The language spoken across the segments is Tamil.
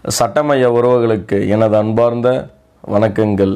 சட்டமைய உறவுகளுக்கு எனது அன்பார்ந்த வணக்கங்கள்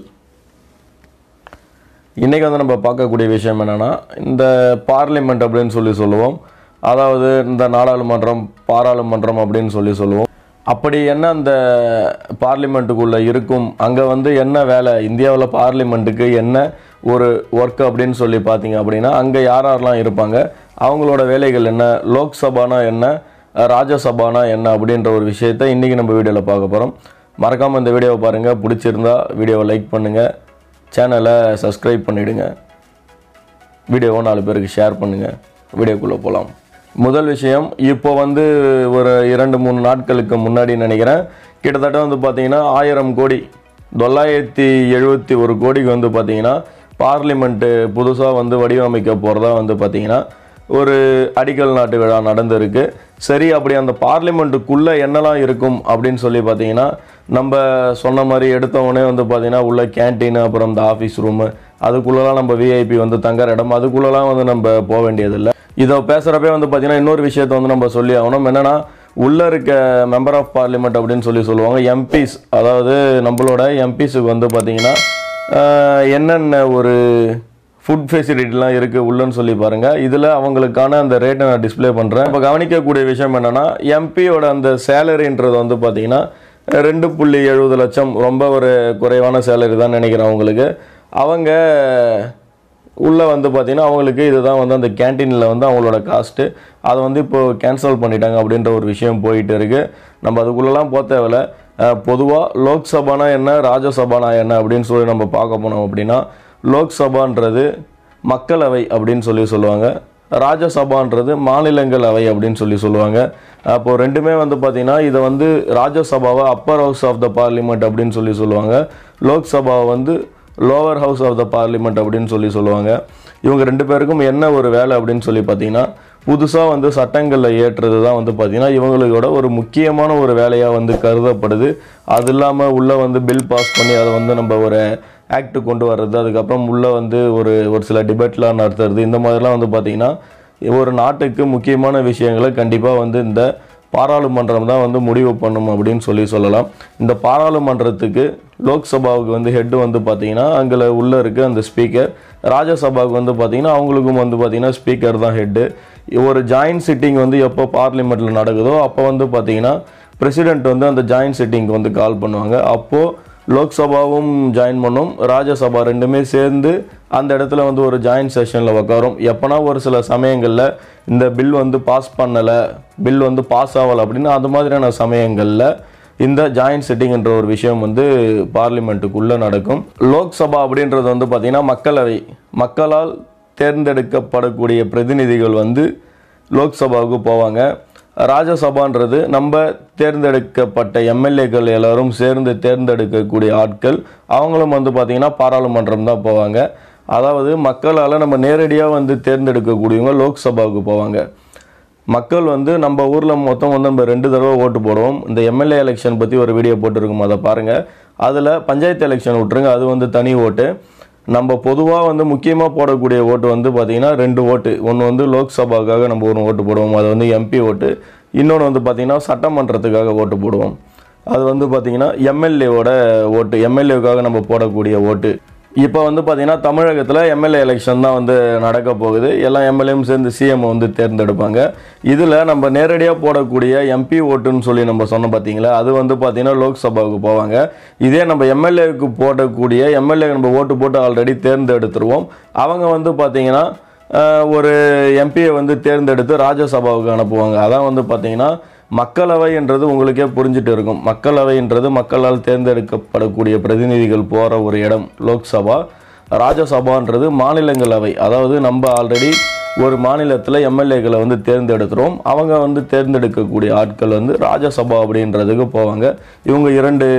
இன்றைக்கி வந்து நம்ம பார்க்கக்கூடிய விஷயம் என்னென்னா இந்த பார்லிமெண்ட் அப்படின்னு சொல்லி சொல்லுவோம் அதாவது இந்த நாடாளுமன்றம் பாராளுமன்றம் அப்படின்னு சொல்லி சொல்லுவோம் அப்படி என்ன அந்த பார்லிமெண்ட்டுக்குள்ளே இருக்கும் அங்கே வந்து என்ன வேலை இந்தியாவில் பார்லிமெண்ட்டுக்கு என்ன ஒரு ஒர்க் அப்படின்னு சொல்லி பார்த்தீங்க அப்படின்னா அங்கே யார் யாரெல்லாம் இருப்பாங்க அவங்களோட வேலைகள் என்ன லோக்சபானா என்ன ராஜ்யசபானா என்ன அப்படின்ற ஒரு விஷயத்தை இன்றைக்கி நம்ம வீடியோவில் பார்க்க போகிறோம் மறக்காமல் இந்த வீடியோவை பாருங்கள் பிடிச்சிருந்தா வீடியோவை லைக் பண்ணுங்கள் சேனலை சப்ஸ்கிரைப் பண்ணிவிடுங்க வீடியோவை நாலு பேருக்கு ஷேர் பண்ணுங்கள் வீடியோக்குள்ளே போகலாம் முதல் விஷயம் இப்போ வந்து ஒரு இரண்டு மூணு நாட்களுக்கு முன்னாடி நினைக்கிறேன் கிட்டத்தட்ட வந்து பார்த்தீங்கன்னா ஆயிரம் கோடி தொள்ளாயிரத்தி எழுபத்தி ஒரு கோடிக்கு வந்து பார்த்தீங்கன்னா பார்லிமெண்ட்டு புதுசாக வந்து வடிவமைக்க போகிறதா வந்து பார்த்தீங்கன்னா ஒரு அடிக்கல் நாட்டு விழா நடந்திருக்கு சரி அப்படி அந்த பார்லிமெண்ட்டுக்குள்ளே என்னெல்லாம் இருக்கும் அப்படின்னு சொல்லி பார்த்தீங்கன்னா நம்ம சொன்ன மாதிரி எடுத்தவொடனே வந்து பார்த்தீங்கன்னா உள்ள கேன்டீன் அப்புறம் இந்த ஆஃபீஸ் ரூமு அதுக்குள்ளெல்லாம் நம்ம விஐபி வந்து தங்குற இடம் அதுக்குள்ளெல்லாம் வந்து நம்ம போக வேண்டியதில்லை இதை பேசுகிறப்பே வந்து பார்த்தீங்கன்னா இன்னொரு விஷயத்தை வந்து நம்ம சொல்லி ஆகணும் என்னென்னா உள்ளே இருக்க மெம்பர் ஆஃப் பார்லிமெண்ட் அப்படின்னு சொல்லி சொல்லுவாங்க எம்பிஸ் அதாவது நம்மளோட எம்பிஸுக்கு வந்து பார்த்தீங்கன்னா ஆஹ், என்னென்ன ஒரு ஃபுட் ஃபெசிலிட்டிலாம் இருக்குது உள்ளன்னு சொல்லி பாருங்கள் இதில் அவங்களுக்கான அந்த ரேட்டை நான் டிஸ்ப்ளே பண்ணுறேன் இப்போ கவனிக்கக்கூடிய விஷயம் என்னென்னா எம்பியோட அந்த சேலரின்றது வந்து பார்த்தீங்கன்னா ரெண்டு புள்ளி எழுபது லட்சம் ரொம்ப ஒரு குறைவான சேலரி தான் நினைக்கிறேன் அவங்களுக்கு அவங்க உள்ளே வந்து பார்த்தீங்கன்னா அவங்களுக்கு இதுதான் வந்து அந்த கேன்டீனில் வந்து அவங்களோட காஸ்ட்டு அதை வந்து இப்போ கேன்சல் பண்ணிட்டாங்க அப்படின்ற ஒரு விஷயம் போயிட்டு இருக்கு நம்ம அதுக்குள்ளெல்லாம் போக தேவையில்ல பொதுவாக லோக்சபானா என்ன ராஜ்யசபானா என்ன அப்படின்னு சொல்லி நம்ம பார்க்க போனோம் அப்படின்னா லோக்சபான்றது மக்களவை அப்படின்னு சொல்லி சொல்லுவாங்க ராஜ்யசபான்றது மாநிலங்களவை அப்படின்னு சொல்லி சொல்லுவாங்க அப்போ ரெண்டுமே வந்து பார்த்தீங்கன்னா இதை வந்து ராஜ்யசபாவை upper house of the parliament அப்படின்னு சொல்லி சொல்லுவாங்க லோக்சபாவை வந்து lower house of the parliament அப்படின்னு சொல்லி சொல்லுவாங்க இவங்க ரெண்டு பேருக்கும் என்ன ஒரு வேலை அப்படின்னு சொல்லி பார்த்தீங்கன்னா புதுசாக வந்து சட்டங்களில் ஏற்றுறது தான் வந்து பார்த்தீங்கன்னா இவங்களோட ஒரு முக்கியமான ஒரு வேலையாக வந்து கருதப்படுது அது இல்லாமல் உள்ளே வந்து பில் பாஸ் பண்ணி அதை வந்து நம்ம ஒரு ஆக்ட் கொண்டு வர்றது அதுக்கப்புறம் உள்ளே வந்து ஒரு ஒரு சில டிபேட்லாம் நடத்துறது இந்த மாதிரிலாம் வந்து பார்த்தீங்கன்னா ஒரு நாட்டுக்கு முக்கியமான விஷயங்களை கண்டிப்பாக வந்து இந்த பாராளுமன்றம் தான் வந்து முடிவு பண்ணும் அப்படின்னு சொல்லி சொல்லலாம் இந்த பாராளுமன்றத்துக்கு லோக்சபாவுக்கு வந்து ஹெட் வந்து பார்த்தீங்கன்னா அங்கே உள்ளே இருக்க அந்த ஸ்பீக்கர் ராஜ்யசபாவுக்கு வந்து பார்த்தீங்கன்னா அவங்களுக்கும் வந்து பார்த்தீங்கன்னா ஸ்பீக்கர் தான் ஹெட்டு ஒரு ஜாயின்ட் சிட்டிங் வந்து எப்போ பார்லிமெண்ட்டில் நடக்குதோ அப்போ வந்து பார்த்தீங்கன்னா பிரசிடென்ட் வந்து அந்த ஜாயின்ட் சிட்டிங்க்கு வந்து கால் பண்ணுவாங்க அப்போது லோக்சபாவும் ஜாயின் பண்ணும் ராஜ்யசபா ரெண்டுமே சேர்ந்து அந்த இடத்துல வந்து ஒரு ஜாயின்ட் செஷனில் உட்காரும் எப்போனா ஒரு சில சமயங்களில் இந்த பில் வந்து பாஸ் பண்ணலை பில் வந்து பாஸ் ஆகலை அப்படின்னு அது மாதிரியான சமயங்களில் இந்த ஜாயின்ட் சிட்டிங்ன்ற ஒரு விஷயம் வந்து பார்லிமெண்ட்டுக்குள்ளே நடக்கும் லோக்சபா அப்படின்றது வந்து பார்த்திங்கன்னா மக்களவை மக்களால் தேர்ந்தெடுக்கப்படக்கூடிய பிரதிநிதிகள் வந்து லோக்சபாவுக்கு போவாங்க ராஜ்யசபான்றது நம்ம தேர்ந்தெடுக்கப்பட்ட எம்எல்ஏக்கள் எல்லாரும் சேர்ந்து தேர்ந்தெடுக்கக்கூடிய ஆட்கள் அவங்களும் வந்து பார்த்திங்கன்னா பாராளுமன்றம் தான் போவாங்க அதாவது மக்களால் நம்ம நேரடியாக வந்து தேர்ந்தெடுக்கக்கூடியவங்க லோக்சபாவுக்கு போவாங்க மக்கள் வந்து நம்ம ஊரில் மொத்தம் வந்து நம்ம ரெண்டு தடவை ஓட்டு போடுவோம் இந்த எம்எல்ஏ எலெக்ஷன் பற்றி ஒரு வீடியோ போட்டிருக்கோம் அதை பாருங்கள் அதில் பஞ்சாயத்து எலெக்ஷன் விட்டுருங்க அது வந்து தனி ஓட்டு நம்ம பொதுவாக வந்து முக்கியமாக போடக்கூடிய ஓட்டு வந்து பார்த்திங்கன்னா ரெண்டு ஓட்டு ஒன்று வந்து லோக்சபாவுக்காக நம்ம ஒரு ஓட்டு போடுவோம் அது வந்து எம்பி ஓட்டு இன்னொன்று வந்து பார்த்திங்கன்னா சட்டமன்றத்துக்காக ஓட்டு போடுவோம் அது வந்து பார்த்திங்கன்னா எம்எல்ஏவோட ஓட்டு எம்எல்ஏவுக்காக நம்ம போடக்கூடிய ஓட்டு இப்போ வந்து பார்த்திங்கன்னா தமிழகத்தில் எம்எல்ஏ எலெக்ஷன் தான் வந்து நடக்க போகுது எல்லா எம்எல்ஏவும் சேர்ந்து சிஎம் வந்து தேர்ந்தெடுப்பாங்க இதில் நம்ம நேரடியாக போடக்கூடிய எம்பி ஓட்டுன்னு சொல்லி நம்ம சொன்னோம் பார்த்தீங்களா அது வந்து பார்த்திங்கன்னா லோக்சபாவுக்கு போவாங்க இதே நம்ம எம்எல்ஏவுக்கு போடக்கூடிய எம்எல்ஏ நம்ம ஓட்டு போட்டு ஆல்ரெடி தேர்ந்தெடுத்துருவோம் அவங்க வந்து பார்த்திங்கன்னா ஆஹ், ஒரு எம்பியை வந்து தேர்ந்தெடுத்து ராஜ்யசபாவுக்கு அனுப்புவாங்க அதான் வந்து பார்த்திங்கன்னா மக்களவைன்றது உங்களுக்கே புரிஞ்சுட்டு இருக்கும் மக்களவைன்றது மக்களால் தேர்ந்தெடுக்கப்படக்கூடிய பிரதிநிதிகள் போகிற ஒரு இடம் லோக்சபா ராஜ்யசபான்றது மாநிலங்களவை அதாவது நம்ம ஆல்ரெடி ஒரு மாநிலத்தில் எம்எல்ஏக்களை வந்து தேர்ந்தெடுத்துறோம் அவங்க வந்து தேர்ந்தெடுக்கக்கூடிய ஆட்கள் வந்து ராஜ்யசபா அப்படின்றதுக்கு போவாங்க இவங்க இரண்டு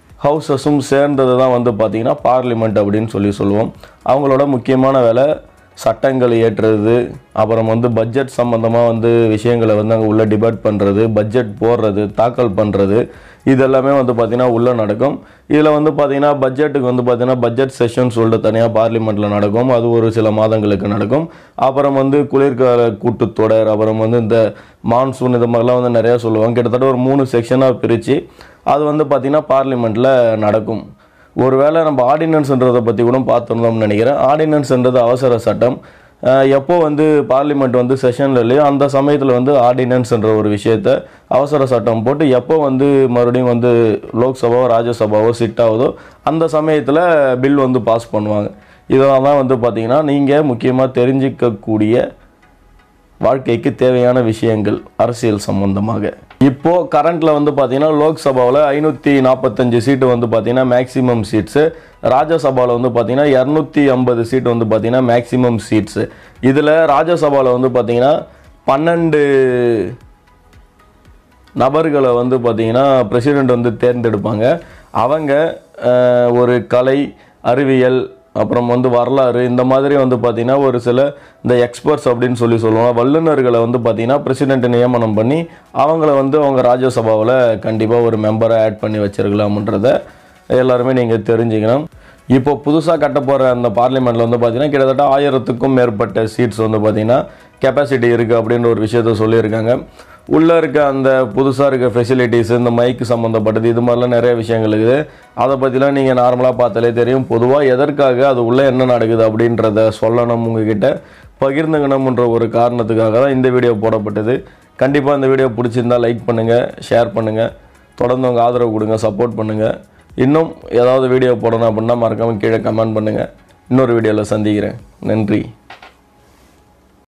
ஹவுசஸும் சேர்ந்தது தான் வந்து பார்த்திங்கன்னா பார்லிமெண்ட் அப்படின்னு சொல்லி சொல்லுவோம் அவங்களோட முக்கியமான வேலை சட்டங்கள் ஏற்றுறது அப்புறம் வந்து பட்ஜெட் சம்மந்தமாக வந்து விஷயங்களை வந்து அங்கே உள்ள டிபேட் பண்ணுறது பட்ஜெட் போடுறது தாக்கல் பண்ணுறது இதெல்லாமே வந்து பார்த்திங்கன்னா உள்ளே நடக்கும் இதில் வந்து பார்த்திங்கன்னா பட்ஜெட்டுக்கு வந்து பார்த்திங்கன்னா பட்ஜெட் செஷன் சொல்லிட்டு தனியாக பார்லிமெண்ட்டில் நடக்கும் அது ஒரு சில மாதங்களுக்கு நடக்கும் அப்புறம் வந்து குளிர்கால கூட்டத்தொடர் அப்புறம் வந்து இந்த மான்சூன் இது மாதிரிலாம் வந்து நிறையா சொல்லுவாங்க கிட்டத்தட்ட ஒரு மூணு செக்ஷனாக பிரித்து அது வந்து பார்த்திங்கன்னா பார்லிமெண்ட்டில் நடக்கும் ஒருவேளை நம்ம ஆர்டினன்ஸ்ன்றதை பற்றி கூட பார்த்துருந்தோம்னு நினைக்கிறேன் ஆர்டினன்ஸ்ன்றது அவசர சட்டம் அஹ் எப்போ வந்து பார்லிமெண்ட் வந்து செஷனில் இல்லையோ அந்த சமயத்தில் வந்து ஆர்டினன்ஸ்ன்ற ஒரு விஷயத்த அவசர சட்டம் போட்டு எப்போ வந்து மறுபடியும் வந்து லோக்சபாவோ ராஜ்யசபாவோ சிட் ஆகுதோ அந்த சமயத்தில் பில் வந்து பாஸ் பண்ணுவாங்க இதெல்லாம் தான் வந்து பார்த்தீங்கன்னா நீங்கள் முக்கியமாக தெரிஞ்சிக்கக்கூடிய வாழ்க்கைக்கு தேவையான விஷயங்கள் அரசியல் சம்பந்தமாக இப்போ கரண்ட்ல வந்து பார்த்தீங்கன்னா லோக்சபாவில் ஐநூற்றி நாற்பத்தஞ்சு சீட்டு வந்து பார்த்தீங்கன்னா மேக்ஸிமம் சீட்ஸு ராஜ்யசபாவில் வந்து பார்த்தீங்கன்னா இரநூத்தி ஐம்பது சீட் வந்து பார்த்தீங்கன்னா மேக்ஸிமம் சீட்ஸு இதில் ராஜ்யசபாவில் வந்து பார்த்தீங்கன்னா பன்னெண்டு நபர்களை வந்து பார்த்தீங்கன்னா பிரசிடெண்ட் வந்து தேர்ந்தெடுப்பாங்க அவங்க அஹ், ஒரு கலை அறிவியல் அப்புறம் வந்து வரலாறு இந்த மாதிரி வந்து பார்த்தீங்கன்னா ஒரு சில இந்த எக்ஸ்பர்ட்ஸ் அப்படின்னு சொல்லி சொல்லுவாங்க வல்லுநர்களை வந்து பார்த்தீங்கன்னா பிரசிடெண்ட் நியமனம் பண்ணி அவங்கள வந்து அவங்க ராஜ்யசபாவில் கண்டிப்பாக ஒரு மெம்பரை ஆட் பண்ணி வச்சிருக்கலாம்ன்றத எல்லாருமே நீங்கள் தெரிஞ்சுக்கணும் இப்போ புதுசாக கட்ட போகிற அந்த பார்லிமெண்ட்டில் வந்து பார்த்தீங்கன்னா கிட்டத்தட்ட ஆயிரத்துக்கும் மேற்பட்ட சீட்ஸ் வந்து பார்த்தீங்கன்னா கெப்பாசிட்டி இருக்குது அப்படின்ற ஒரு விஷயத்த சொல்லியிருக்காங்க உள்ளே இருக்க அந்த புதுசாக இருக்க ஃபெசிலிட்டிஸ் இந்த மைக்கு சம்மந்தப்பட்டது இது மாதிரிலாம் நிறைய விஷயங்கள் இருக்குது அதை பற்றிலாம் நீங்கள் நார்மலாக பார்த்தாலே தெரியும் பொதுவாக எதற்காக அது உள்ளே என்ன நடக்குது அப்படின்றத சொல்லணும் உங்ககிட்ட பகிர்ந்துக்கணும்ன்ற ஒரு காரணத்துக்காக தான் இந்த வீடியோ போடப்பட்டது கண்டிப்பாக இந்த வீடியோ பிடிச்சிருந்தா லைக் பண்ணுங்கள் ஷேர் பண்ணுங்கள் தொடர்ந்து உங்கள் ஆதரவு கொடுங்க சப்போர்ட் பண்ணுங்கள் இன்னும் ஏதாவது வீடியோ போடணும் அப்படின்னா மறக்காமல் கீழே கமெண்ட் பண்ணுங்கள் இன்னொரு வீடியோவில் சந்திக்கிறேன் நன்றி